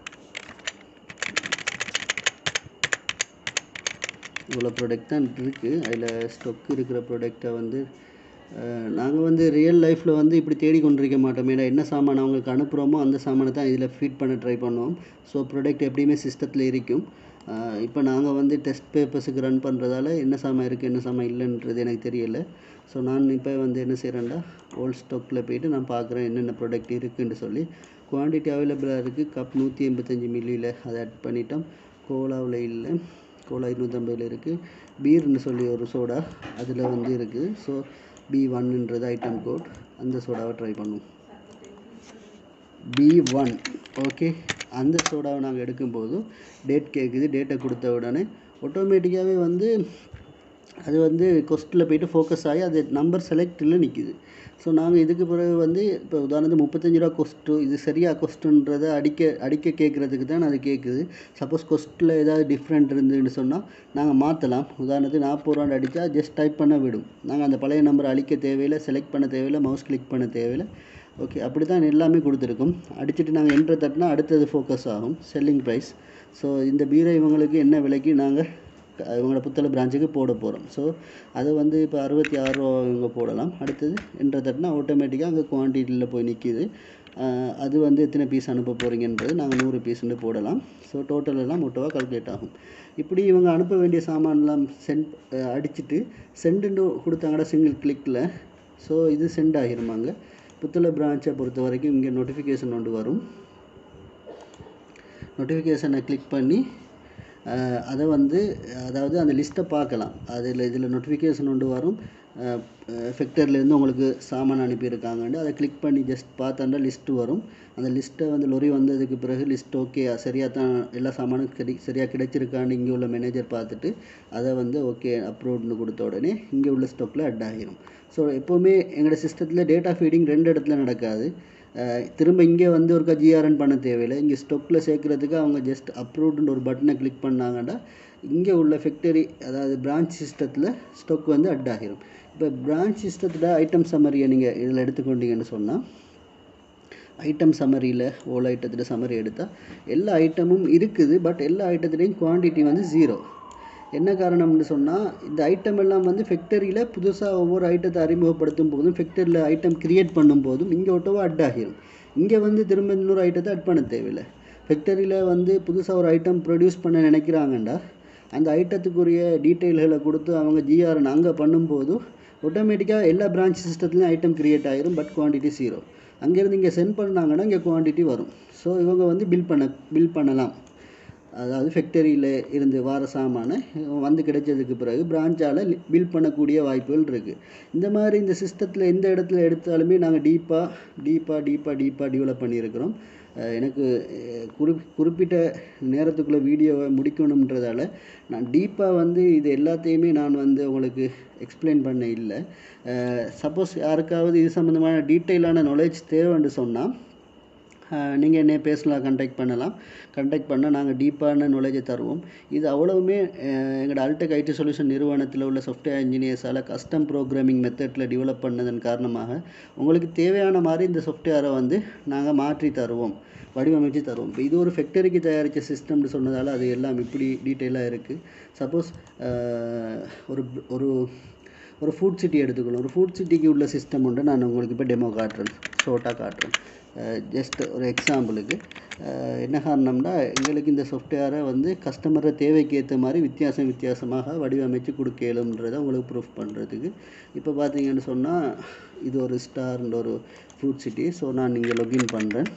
இவ்வளோ ப்ராடக்ட் தான் இருக்குது அதில் ஸ்டொக் இருக்கிற ப்ராடக்டை வந்து நாங்கள் வந்து ரியல் லைஃப்பில் வந்து இப்படி தேடி கொண்டிருக்க மாட்டோம் ஏன்னா என்ன சாமான் அவங்களுக்கு அனுப்புகிறோமோ அந்த சாமானை தான் இதில் ஃபீட் பண்ண ட்ரை பண்ணுவோம் ஸோ ப்ராடக்ட் எப்படியுமே சிஸ்டத்தில் இருக்கும் இப்போ நாங்கள் வந்து டெஸ்ட் பேப்பர்ஸுக்கு ரன் பண்ணுறதால என்ன சாமான் இருக்குது என்ன சாமான் இல்லைன்றது எனக்கு தெரியல ஸோ நான் இப்போ வந்து என்ன செய்கிறேன்டா ஓல்ட் ஸ்டாக்கில் போயிட்டு நான் பார்க்குறேன் என்னென்ன ப்ராடக்ட் இருக்குன்னு சொல்லி குவான்டிட்டி அவைலபிளாக இருக்குது கப் நூற்றி எண்பத்தஞ்சு மில்லியில் அதை ஆட் பண்ணிட்டோம் கோலாவில் இல்லை கோலா இருநூற்றம்பதில் இருக்குது பீர்னு சொல்லி ஒரு சோடா அதில் வந்து இருக்குது ஸோ பி ஒன்னுன்றது ஐட்டம் கோட் அந்த சோடாவை ட்ரை பண்ணுவோம் பி ஒன் ஓகே அந்த சோடாவை நாங்கள் எடுக்கும்போது டேட் கேட்குது டேட்டை கொடுத்த உடனே ஆட்டோமேட்டிக்காகவே வந்து அது வந்து கொஸ்ட்டில் போயிட்டு ஃபோக்கஸ் ஆகி அது நம்பர் செலக்டில் நிற்கிது ஸோ நாங்கள் இதுக்கு பிறகு வந்து இப்போ உதாரணத்துக்கு முப்பத்தஞ்சு ரூபா கொஸ்ட்டு இது சரியா கொஸ்ட்டுன்றதை அடிக்க அடிக்க கேட்குறதுக்கு தான் அது கேட்குது சப்போஸ் கொஸ்ட்டில் ஏதாவது டிஃப்ரெண்ட் இருந்துன்னு சொன்னால் நாங்கள் மாற்றலாம் உதாரணத்துக்கு நாற்பது ரூபான்னு அடித்தா ஜஸ்ட் டைப் பண்ண விடும் நாங்கள் அந்த பழைய நம்பரை அழிக்க தேவையில்லை செலக்ட் பண்ண தேவையில்லை மவுஸ் கிளிக் பண்ண தேவையில்லை ஓகே அப்படி தான் எல்லாமே கொடுத்துருக்கோம் அடிச்சுட்டு நாங்கள் என்ட்ரு தட்டினா அடுத்தது ஃபோக்கஸ் ஆகும் செல்லிங் ப்ரைஸ் ஸோ இந்த பீரை இவங்களுக்கு என்ன விலைக்கு நாங்கள் இவங்களோட புத்தள பிரான்ச்சுக்கு போட போகிறோம் ஸோ அது வந்து இப்போ அறுபத்தி ஆறு ரூபா இவங்க போடலாம் அடுத்தது என்ட்ரு தட்டினா ஆட்டோமேட்டிக்காக அங்கே குவான்டிட்டியில் போய் நிற்கிது அது வந்து எத்தனை பீஸ் அனுப்ப போகிறீங்கன்றது நாங்கள் நூறு பீஸ்ன்னு போடலாம் ஸோ டோட்டல் எல்லாம் மொட்டவாக கால்குலேட் ஆகும் இப்படி இவங்க அனுப்ப வேண்டிய சாமான்லாம் சென்ட் அடிச்சுட்டு சென்டுன்னு கொடுத்தாங்கடா சிங்கிள் கிளிக்கில் ஸோ இது சென்ட் ஆகிருமாங்க புத்தள பிரான்ச்சை பொறுத்த வரைக்கும் இங்கே நோட்டிஃபிகேஷன் ஒன்று வரும் நோட்டிஃபிகேஷனை கிளிக் பண்ணி அஹ், அதை வந்து அதாவது அந்த லிஸ்ட்டை பார்க்கலாம் அதில் இதில் நோட்டிஃபிகேஷன் ஒன்று வரும் ஃபெக்டர்லேருந்து உங்களுக்கு சாமான் அனுப்பியிருக்காங்கன்னு அதை கிளிக் பண்ணி ஜஸ்ட் பார்த்தாண்டா லிஸ்ட்டு வரும் அந்த லிஸ்ட்டை வந்து லொரி வந்ததுக்கு பிறகு லிஸ்ட் ஓகே சரியாக தான் எல்லா சாமானும் கிடை சரியாக கிடைச்சிருக்கான்னு இங்கே உள்ள மேனேஜர் பார்த்துட்டு அதை வந்து ஓகே அப்ரூவ்னு கொடுத்த உடனே இங்கே உள்ள ஸ்டாக்கில் அட் ஆகிரும் ஸோ எப்போவுமே எங்களோட சிஸ்டத்தில் டேட்டா ஃபீடிங் ரெண்டு இடத்துல நடக்காது அஹ் திரும்ப இங்கே வந்து ஒருக்கா ஜிஆர்என் பண்ண தேவையில்லை இங்கே ஸ்டொக்கில் சேர்க்குறதுக்கு அவங்க ஜஸ்ட் அப்ரூவ்டுன்ற ஒரு பட்டனை கிளிக் பண்ணாங்கன்னா இங்கே உள்ள ஃபேக்டரி அதாவது பிரான்ச் சிஸ்டத்தில் ஸ்டொக் வந்து அட் ஆகிரும் இப்போ பிரான்ச் சிஸ்டத்தில் ஐட்டம் சம்மரியை நீங்கள் இதில் எடுத்துக்கொண்டீங்கன்னு சொன்னால் ஐட்டம் சம்மரியில் ஓல் ஐட்டத்தில் சம்மரி எடுத்தால் எல்லா ஐட்டமும் இருக்குது பட் எல்லா ஐட்டத்துலேயும் குவான்டிட்டி வந்து ஜீரோ என்ன காரணம்னு சொன்னால் இந்த ஐட்டம் எல்லாம் வந்து ஃபேக்டரியில் புதுசாக ஒவ்வொரு ஐட்டத்தை அறிமுகப்படுத்தும் போதும் ஃபேக்டரியில் ஐட்டம் கிரியேட் பண்ணும் போதும் இங்கே ஒட்டவா அட் ஆகிரும் இங்கே வந்து திரும்ப இன்னொரு ஐட்டத்தை அட் பண்ண தேவையில்லை ஃபேக்டரியில் வந்து புதுசாக ஒரு ஐட்டம் ப்ரொடியூஸ் பண்ண நினைக்கிறாங்கண்டா அந்த ஐட்டத்துக்குரிய டீட்டெயில்களை கொடுத்து அவங்க ஜிஆர்என் அங்கே பண்ணும்போது ஆட்டோமேட்டிக்காக எல்லா பிரான்ச் சிஸ்டத்துலையும் ஐட்டம் கிரியேட் ஆகிரும் பட் குவான்டிட்டி ஜீரோ அங்கேருந்து இங்கே சென்ட் பண்ணாங்கன்னா இங்கே குவான்டிட்டி வரும் ஸோ இவங்க வந்து பில் பண்ண பில் பண்ணலாம் அதாவது ஃபேக்டரியில் இருந்து வார சாமானை வந்து கிடைச்சதுக்கு பிறகு பிரான்ச்சால் பில் பண்ணக்கூடிய வாய்ப்புகள் இருக்குது இந்த மாதிரி இந்த சிஸ்டத்தில் எந்த இடத்துல எடுத்தாலுமே நாங்கள் டீப்பாக டீப்பாக டீப்பாக டீப்பாக டெவலப் பண்ணியிருக்கிறோம் அஹ் எனக்கு அஹ் குறி குறிப்பிட்ட நேரத்துக்குள்ளே வீடியோவை முடிக்கணுன்றதால நான் டீப்பாக வந்து இது எல்லாத்தையுமே நான் வந்து உங்களுக்கு எக்ஸ்பிளைன் பண்ண இல்லை சப்போஸ் யாருக்காவது இது சம்மந்தமான டீட்டெயிலான நாலேஜ் தேவைன்னு சொன்னால் நீங்கள் என்னை பேசலாம் கண்டெக்ட் பண்ணலாம் கண்டெக்ட் பண்ணால் நாங்கள் டீப்பான நாலேஜை தருவோம் இது அவ்வளவுமே எங்களோட அல்டெக் ஐடி சொல்யூஷன் நிறுவனத்தில் உள்ள சாஃப்ட்வேர் இன்ஜினியர்ஸால் கஸ்டம் ப்ரோக்ராமிங் மெத்தடில் டெவலப் பண்ணதன் காரணமாக உங்களுக்கு தேவையான மாதிரி இந்த சாஃப்ட்வேரை வந்து நாங்கள் மாற்றி தருவோம் வடிவமைச்சு தருவோம் இப்போ இது ஒரு ஃபேக்டரிக்கு தயாரித்த சிஸ்டம்னு சொன்னதால் அது எல்லாம் இப்படி டீட்டெயிலாக இருக்குது சப்போஸ் ஒரு ஒரு ஒரு ஃபுட் சிட்டி எடுத்துக்கணும் ஒரு ஃபுட் சிட்டிக்கு உள்ள சிஸ்டம் உண்டு நான் உங்களுக்கு இப்போ டெமோ காட்டுறேன் ஷோர்ட்டாக காட்டுறேன் ஜஸ்ட் ஒரு எக்ஸாம்பிளுக்கு என்ன காரணம்னா எங்களுக்கு இந்த சாஃப்ட்வேரை வந்து கஸ்டமரை தேவைக்கு ஏற்ற மாதிரி வித்தியாசம் வித்தியாசமாக வடிவமைச்சு கொடுக்கலுன்றதை உங்களுக்கு ப்ரூஃப் பண்ணுறதுக்கு இப்போ பார்த்தீங்கன்னு சொன்னால் இது ஒரு ஸ்டார்ன்ற ஒரு ஃபுட் சிட்டி ஸோ நான் இங்கே லொகின் பண்ணுறேன்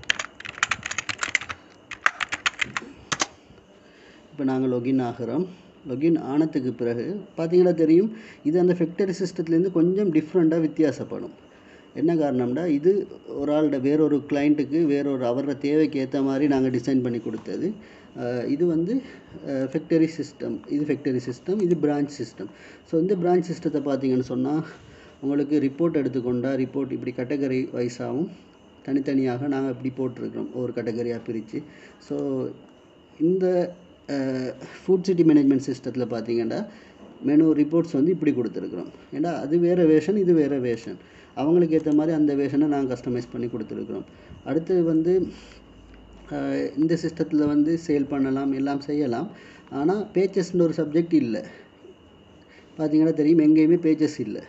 இப்போ நாங்கள் லொகின் ஆகிறோம் லொகின் ஆனதுக்கு பிறகு பார்த்தீங்கன்னா தெரியும் இது அந்த ஃபேக்டரி சிஸ்டத்துலேருந்து கொஞ்சம் டிஃப்ரெண்ட்டாக வித்தியாசப்படும் என்ன காரணம்னா இது ஒரு ஆள்கிட்ட வேறொரு கிளைண்ட்டுக்கு வேறொரு அவரோட தேவைக்கு ஏற்ற மாதிரி நாங்கள் டிசைன் பண்ணி கொடுத்தது இது வந்து ஃபேக்டரி சிஸ்டம் இது ஃபேக்டரி சிஸ்டம் இது பிரான்ச் சிஸ்டம் ஸோ இந்த பிரான்ச் சிஸ்டத்தை பார்த்தீங்கன்னு சொன்னால் உங்களுக்கு ரிப்போர்ட் எடுத்துக்கொண்டா ரிப்போர்ட் இப்படி கேட்டகரி வைஸாகவும் தனித்தனியாக நாங்கள் இப்படி போட்டிருக்கிறோம் ஒவ்வொரு கேட்டகரியாக பிரித்து ஸோ இந்த ஃபுட் சிட்டி மேனேஜ்மெண்ட் சிஸ்டத்தில் பார்த்தீங்கன்னா மெனு ரிப்போர்ட்ஸ் வந்து இப்படி கொடுத்துருக்குறோம் ஏன்னா அது வேறு வேஷன் இது வேறு வேஷன் அவங்களுக்கு ஏற்ற மாதிரி அந்த வேஷனை நாங்கள் கஸ்டமைஸ் பண்ணி கொடுத்துருக்குறோம் அடுத்து வந்து இந்த சிஸ்டத்தில் வந்து சேல் பண்ணலாம் எல்லாம் செய்யலாம் ஆனால் பேச்சஸ்ன்ற ஒரு சப்ஜெக்ட் இல்லை பார்த்தீங்கன்னா தெரியும் எங்கேயுமே பேச்சஸ் இல்லை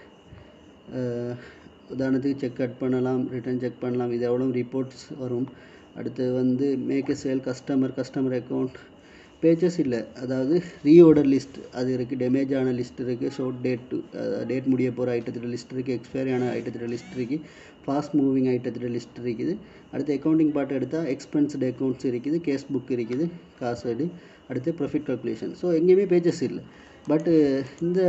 உதாரணத்துக்கு செக் கட் பண்ணலாம் ரிட்டர்ன் செக் பண்ணலாம் இது எவ்வளோ ரிப்போர்ட்ஸ் வரும் அடுத்து வந்து make a sale customer customer account pages இல்லை அதாவது ரீஆர்டர் லிஸ்ட் அது இருக்குது டேமேஜ் ஆன லிஸ்ட் இருக்குது ஷோர்ட் டேட் டேட் முடிய போகிற ஐட்டத்தோட லிஸ்ட் இருக்குது எக்ஸ்பைரி ஆன ஐட்டத்தோட லிஸ்ட் இருக்குது ஃபாஸ்ட் மூவிங் ஐட்டத்தோட லிஸ்ட் இருக்குது அடுத்து அக்கௌண்டிங் பார்ட் எடுத்தால் எக்ஸ்பென்ஸ்டு அக்கௌண்ட்ஸ் இருக்குது கேஸ் புக் இருக்குது காசு அடுத்து ப்ராஃபிட் கால்குலேஷன் ஸோ எங்கேயுமே பேஜஸ் இல்லை பட்டு இந்த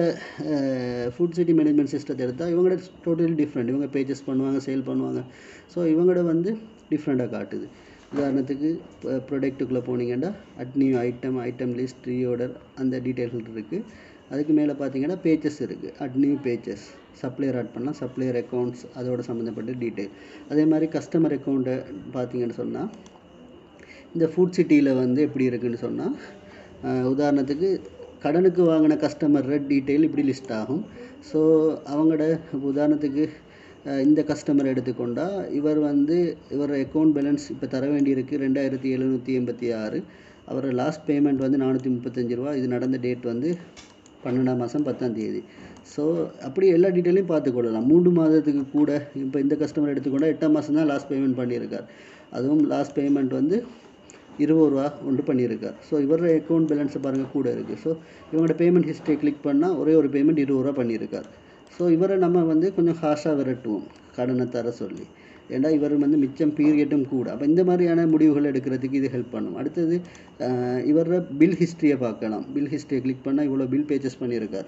ஃபுட் சிட்டி மேனேஜ்மெண்ட் சிஸ்டத்தை எடுத்தால் இவங்களோட டோட்டலி டிஃப்ரெண்ட் இவங்க பேஜஸ் பண்ணுவாங்க சேல் பண்ணுவாங்க ஸோ இவங்களோட வந்து டிஃப்ரெண்ட்டாக காட்டுது உதாரணத்துக்கு இப்போ ப்ராடக்ட்டுக்குள்ளே போனீங்கன்னா add new item item list reorder அந்த டீட்டெயில்கள் இருக்குது அதுக்கு மேலே பார்த்தீங்கன்னா பேஜஸ் இருக்குது add new pages supplier add பண்ணலாம் சப்ளையர் அக்கௌண்ட்ஸ் அதோட சம்மந்தப்பட்ட டீட்டெயில் அதே மாதிரி கஸ்டமர் அக்கௌண்ட்டை பார்த்தீங்கன்னு சொன்னால் இந்த ஃபுட் சிட்டியில் வந்து எப்படி இருக்குன்னு சொன்னால் உதாரணத்துக்கு கடனுக்கு வாங்கின கஸ்டமர் டீட்டெயில் இப்படி லிஸ்ட் ஆகும் ஸோ அவங்களோட உதாரணத்துக்கு இந்த கஸ்டமர் எடுத்துக்கொண்டால் இவர் வந்து இவர் அக்கௌண்ட் பேலன்ஸ் இப்போ தர வேண்டியிருக்கு ரெண்டாயிரத்தி எழுநூற்றி எண்பத்தி ஆறு அவர் லாஸ்ட் பேமெண்ட் வந்து நானூற்றி முப்பத்தஞ்சு ரூபா இது நடந்த டேட் வந்து பன்னெண்டாம் மாதம் பத்தாம் தேதி ஸோ அப்படி எல்லா டீட்டெயிலையும் பார்த்துக்கொள்ளலாம் மூன்று மாதத்துக்கு கூட இப்போ இந்த கஸ்டமர் எடுத்துக்கொண்டால் எட்டாம் மாதம் தான் லாஸ்ட் பேமெண்ட் பண்ணியிருக்கார் அதுவும் லாஸ்ட் பேமெண்ட் வந்து இருபது ரூபா ஒன்று பண்ணியிருக்கார் ஸோ இவரோட அக்கௌண்ட் பேலன்ஸை பாருங்கள் கூட இருக்குது ஸோ இவங்களோட பேமெண்ட் ஹிஸ்ட்ரி கிளிக் பண்ணால் ஒரே ஒரு பேமெண்ட் இருபது ரூபா பண்ணியிருக்கார் ஸோ இவரை நம்ம வந்து கொஞ்சம் ஹாஷாக விரட்டுவோம் கடனை தர சொல்லி ஏன்னா இவர் வந்து மிச்சம் பீரியட்டும் கூட அப்போ இந்த மாதிரியான முடிவுகள் எடுக்கிறதுக்கு இது ஹெல்ப் பண்ணும் அடுத்தது இவரோட பில் ஹிஸ்ட்ரியை பார்க்கலாம் பில் ஹிஸ்ட்ரியை கிளிக் பண்ணால் இவ்வளோ பில் பேச்சஸ் பண்ணியிருக்கார்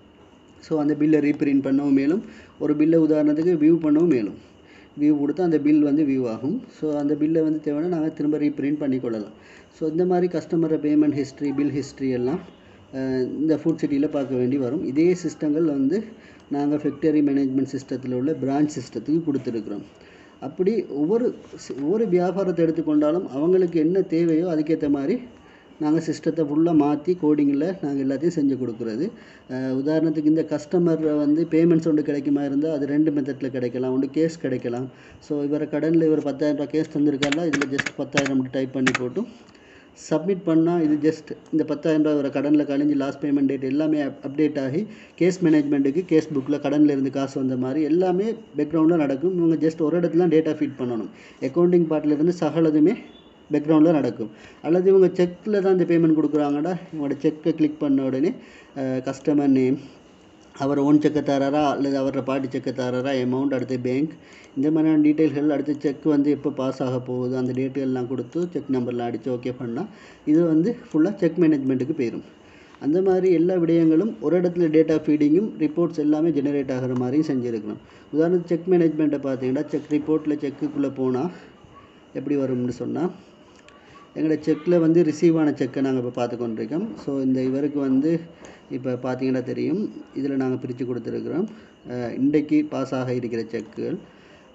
ஸோ அந்த பில்லை ரீப்ரிண்ட் பண்ணவும் மேலும் ஒரு பில்லை உதாரணத்துக்கு வியூ பண்ணவும் மேலும் வியூ கொடுத்தா அந்த பில் வந்து வியூ ஆகும் ஸோ அந்த பில்லை வந்து தேவைன்னா நாங்கள் திரும்ப ரீப்ரிண்ட் பண்ணிக்கொள்ளலாம் ஸோ இந்த மாதிரி கஸ்டமரை பேமெண்ட் ஹிஸ்ட்ரி பில் ஹிஸ்ட்ரி எல்லாம் இந்த ஃபுட் சிட்டியில் பார்க்க வேண்டி வரும் இதே சிஸ்டங்கள் வந்து நாங்கள் ஃபேக்டரி மேனேஜ்மெண்ட் சிஸ்டத்தில் உள்ள பிரான்ச் சிஸ்டத்துக்கு கொடுத்துருக்குறோம் அப்படி ஒவ்வொரு ஒவ்வொரு வியாபாரத்தை எடுத்துக்கொண்டாலும் அவங்களுக்கு என்ன தேவையோ அதுக்கேற்ற மாதிரி நாங்கள் சிஸ்டத்தை ஃபுல்லாக மாற்றி கோடிங்கில் நாங்கள் எல்லாத்தையும் செஞ்சு கொடுக்குறது உதாரணத்துக்கு இந்த கஸ்டமர் வந்து பேமெண்ட்ஸ் ஒன்று கிடைக்குமா இருந்தால் அது ரெண்டு மெத்தடில் கிடைக்கலாம் ஒன்று கேஸ் கிடைக்கலாம் ஸோ இவரை கடனில் இவர் பத்தாயிரம் ரூபாய் கேஸ் தந்திருக்காருல இதில் ஜஸ்ட் பத்தாயிரம் டைப் பண்ணி போட்டு சப்மிட் பண்ணால் இது ஜஸ்ட் இந்த பத்தாயிரம் ரூபாய் வர கடனில் கழிஞ்சு லாஸ்ட் பேமெண்ட் டேட் எல்லாமே அப்டேட் ஆகி கேஸ் மேனேஜ்மெண்ட்டுக்கு கேஸ் புக்கில் கடனில் இருந்து காசு வந்த மாதிரி எல்லாமே பேக்ரவுண்டில் நடக்கும் இவங்க ஜஸ்ட் ஒரு இடத்துல டேட்டா ஃபீட் பண்ணணும் அக்கௌண்டிங் பார்ட்டில் இருந்து சகலதுமே பேக்ரவுண்டில் நடக்கும் அல்லது இவங்க செக்கில் தான் இந்த பேமெண்ட் கொடுக்குறாங்கடா இவங்களோட செக்கை கிளிக் பண்ண உடனே கஸ்டமர் நேம் அவர் ஓன் செக்கை தராரா அல்லது அவரோட பாட்டி செக்கை தராரா அமௌண்ட் அடுத்து பேங்க் இந்த மாதிரியான டீட்டெயில்கள் அடுத்து செக் வந்து எப்போ பாஸ் ஆக போகுது அந்த டேட்டுகள்லாம் கொடுத்து செக் நம்பர்லாம் அடித்து ஓகே பண்ணால் இது வந்து ஃபுல்லாக செக் மேனேஜ்மெண்ட்டுக்கு போயிடும் அந்த மாதிரி எல்லா விடயங்களும் ஒரு இடத்துல டேட்டா ஃபீடிங்கும் ரிப்போர்ட்ஸ் எல்லாமே ஜெனரேட் ஆகிற மாதிரியும் செஞ்சுருக்கணும் உதாரணத்துக்கு செக் மேனேஜ்மெண்ட்டை பார்த்தீங்கன்னா செக் ரிப்போர்ட்டில் செக்குக்குள்ளே போனால் எப்படி வரும்னு சொன்னால் எங்களோட செக்கில் வந்து ரிசீவ் ஆன செக்கை நாங்கள் இப்போ பார்த்து கொண்டிருக்கோம் ஸோ இந்த இவருக்கு வந்து இப்போ பார்த்தீங்கன்னா தெரியும் இதில் நாங்கள் பிரித்து கொடுத்துருக்குறோம் இன்றைக்கு பாஸ் ஆக இருக்கிற செக்குகள்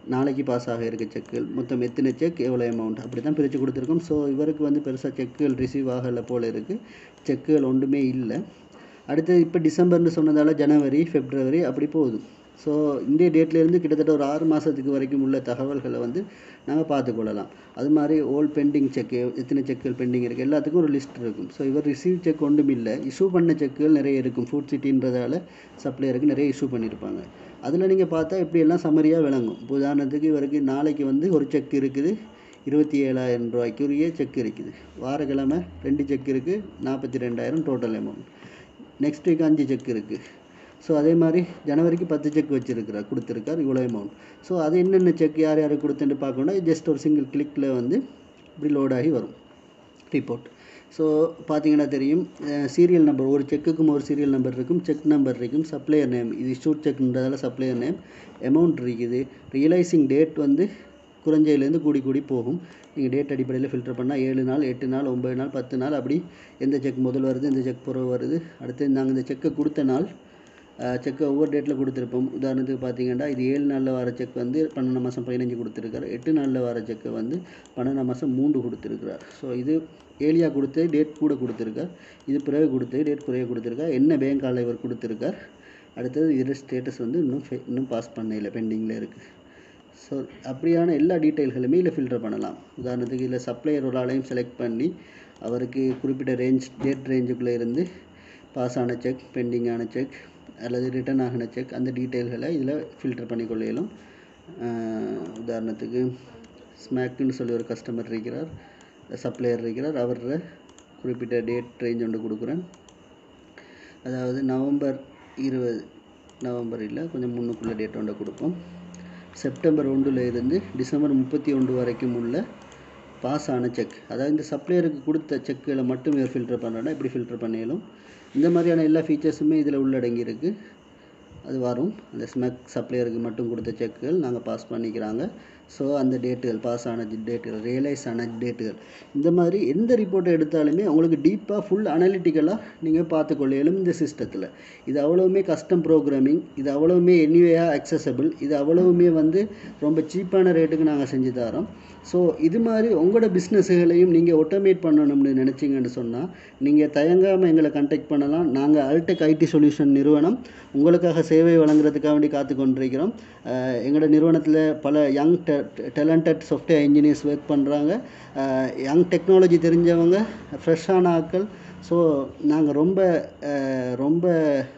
நாளைக்கு பாஸ் ஆக இருக்க செக்குகள் மொத்தம் எத்தனை செக் எவ்வளோ அமௌண்ட் அப்படி தான் பிரித்து கொடுத்துருக்கோம் ஸோ இவருக்கு வந்து பெருசாக செக்குகள் ரிசீவ் ஆகலை போல் இருக்குது செக்குகள் ஒன்றுமே இல்லை அடுத்து இப்போ டிசம்பர்னு சொன்னதால் ஜனவரி ஃபெப்ரவரி அப்படி போகுது ஸோ இந்திய டேட்லேருந்து கிட்டத்தட்ட ஒரு ஆறு மாதத்துக்கு வரைக்கும் உள்ள தகவல்களை வந்து நாங்கள் பார்த்துக்கொள்ளலாம் அது மாதிரி ஓல்ட் பெண்டிங் செக்கு எத்தனை செக்குகள் பெண்டிங் இருக்குது எல்லாத்துக்கும் ஒரு லிஸ்ட் இருக்கும் ஸோ இவர் ரிசீவ் செக் ஒன்றும் இல்லை இஷ்யூ பண்ண செக்குகள் நிறைய இருக்கும் ஃபுட் சிட்டின்றதால சப்ளையருக்கு நிறைய இஷ்யூ பண்ணியிருப்பாங்க அதில் நீங்கள் பார்த்தா இப்படியெல்லாம் சம்மரியாக விளங்கும் இப்போ உதாரணத்துக்கு இவருக்கு நாளைக்கு வந்து ஒரு செக் இருக்குது இருபத்தி ஏழாயிரம் ரூபாய்க்குரிய செக் இருக்குது வாரக்கிழமை ரெண்டு செக் இருக்குது நாற்பத்தி ரெண்டாயிரம் டோட்டல் அமௌண்ட் நெக்ஸ்ட் வீக் அஞ்சு செக் இருக்குது ஸோ அதே மாதிரி ஜனவரிக்கு பத்து செக் வச்சுருக்கிறார் கொடுத்துருக்கார் இவ்வளோ அமௌண்ட் ஸோ அது என்னென்ன செக் யார் யாருக்கு கொடுத்துட்டு பார்க்கணும்னா ஜஸ்ட் ஒரு சிங்கிள் கிளிக்கில் வந்து இப்படி லோட் ஆகி வரும் ரிப்போர்ட் ஸோ பார்த்தீங்கன்னா தெரியும் சீரியல் நம்பர் ஒரு செக்குக்கும் ஒரு சீரியல் நம்பர் இருக்கும் செக் நம்பர் இருக்கும் சப்ளையர் நேம் இது ஷூட் செக்ன்றதால சப்ளையர் நேம் அமௌண்ட் இருக்குது ரியலைசிங் டேட் வந்து குறைஞ்சையிலேருந்து கூடி கூடி போகும் நீங்கள் டேட் அடிப்படையில் ஃபில்டர் பண்ணால் ஏழு நாள் எட்டு நாள் ஒம்பது நாள் பத்து நாள் அப்படி எந்த செக் முதல் வருது எந்த செக் பிறகு வருது அடுத்து நாங்கள் இந்த செக்கை கொடுத்த நாள் செக்கை ஒவ்வொரு டேட்டில் கொடுத்துருப்போம் உதாரணத்துக்கு பார்த்தீங்கன்னா இது ஏழு நாளில் வர செக் வந்து பன்னெண்டு மாதம் பதினஞ்சு கொடுத்துருக்காரு எட்டு நாளில் வர செக்கை வந்து பன்னெண்டாம் மாதம் மூன்று கொடுத்துருக்கிறார் ஸோ இது ஏலியா கொடுத்து டேட் கூட கொடுத்துருக்கார் இது பிறகு கொடுத்து டேட் குறைய கொடுத்துருக்கார் என்ன பேங்க் இவர் கொடுத்துருக்கார் அடுத்தது இதில் ஸ்டேட்டஸ் வந்து இன்னும் இன்னும் பாஸ் பண்ணல பெண்டிங்கில் இருக்குது ஸோ அப்படியான எல்லா டீட்டெயில்களுமே இதில் ஃபில்டர் பண்ணலாம் உதாரணத்துக்கு இதில் சப்ளையர் ஒரு ஆளையும் செலக்ட் பண்ணி அவருக்கு குறிப்பிட்ட ரேஞ்ச் டேட் ரேஞ்சுக்குள்ளே இருந்து பாஸ் ஆன செக் பெண்டிங் ஆன செக் அல்லது ரிட்டர்ன் ஆகின செக் அந்த டீட்டெயில்களை இதில் ஃபில்டர் பண்ணிக்கொள்ளையிலும் உதாரணத்துக்கு ஸ்மேக்குன்னு சொல்லி ஒரு கஸ்டமர் இருக்கிறார் சப்ளையர் இருக்கிறார் அவர குறிப்பிட்ட டேட் ரேஞ்ச் ஒன்று கொடுக்குறேன் அதாவது நவம்பர் இருபது நவம்பர் இல்லை கொஞ்சம் முன்னுக்குள்ளே டேட் ஒன்று கொடுப்போம் செப்டம்பர் ஒன்றில் இருந்து டிசம்பர் முப்பத்தி ஒன்று வரைக்கும் உள்ள பாஸ் ஆன செக் அதாவது இந்த சப்ளையருக்கு கொடுத்த செக்குகளை மட்டும் இவர் ஃபில்டர் பண்ணுறோன்னா இப்படி ஃபில்டர் பண்ணிடலும் இந்த மாதிரியான எல்லா ஃபீச்சர்ஸுமே இதில் உள்ளடங்கி இருக்குது அது வரும் அந்த ஸ்மெக் சப்ளையருக்கு மட்டும் கொடுத்த செக்குகள் நாங்கள் பாஸ் பண்ணிக்கிறாங்க ஸோ அந்த டேட்டுகள் பாஸ் ஆன டேட்டுகள் ரியலைஸ் ஆன டேட்டுகள் இந்த மாதிரி எந்த ரிப்போர்ட்டை எடுத்தாலுமே உங்களுக்கு டீப்பாக ஃபுல் அனலிட்டிக்கலாக நீங்கள் பார்த்துக்கொள்ளையிலும் இந்த சிஸ்டத்தில் இது அவ்வளவுமே கஸ்டம் ப்ரோக்ராமிங் இது அவ்வளவுமே எனிவேயாக அக்சசபிள் இது அவ்வளவுமே வந்து ரொம்ப சீப்பான ரேட்டுக்கு நாங்கள் செஞ்சு தரோம் ஸோ இது மாதிரி உங்களோட பிஸ்னஸுகளையும் நீங்கள் ஒட்டோமேட் பண்ணணும்னு நினச்சிங்கன்னு சொன்னால் நீங்கள் தயங்காமல் எங்களை கண்டெக்ட் பண்ணலாம் நாங்கள் அல்டெக் ஐடி சொல்யூஷன் நிறுவனம் உங்களுக்காக சேவை வழங்குறதுக்காக வேண்டி காத்து கொண்டிருக்கிறோம் எங்களோட நிறுவனத்தில் பல யங் டெ டேலண்டட் சாஃப்ட்வேர் இன்ஜினியர்ஸ் ஒர்க் பண்ணுறாங்க யங் டெக்னாலஜி தெரிஞ்சவங்க ஃப்ரெஷ்ஷான ஆட்கள் ஸோ நாங்கள் ரொம்ப ரொம்ப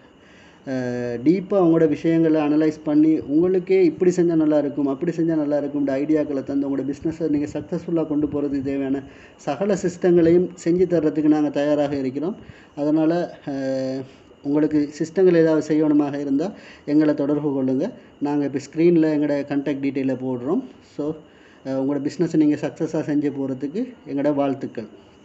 டீப்பாக உங்களோட விஷயங்களை அனலைஸ் பண்ணி உங்களுக்கே இப்படி செஞ்சால் நல்லா இருக்கும் அப்படி செஞ்சால் நல்லா இருக்கும்ன்ற ஐடியாக்களை தந்து உங்களோட பிஸ்னஸை நீங்கள் சக்ஸஸ்ஃபுல்லாக கொண்டு போகிறதுக்கு தேவையான சகல சிஸ்டங்களையும் செஞ்சு தர்றதுக்கு நாங்கள் தயாராக இருக்கிறோம் அதனால் உங்களுக்கு சிஸ்டங்கள் ஏதாவது செய்யணுமாக இருந்தால் எங்களை தொடர்பு கொள்ளுங்கள் நாங்கள் இப்போ ஸ்க்ரீனில் எங்களோட கண்டாக்ட் டீட்டெயிலை போடுறோம் ஸோ உங்களோட பிஸ்னஸை நீங்கள் சக்ஸஸாக செஞ்சு போகிறதுக்கு எங்களோட வாழ்த்துக்கள்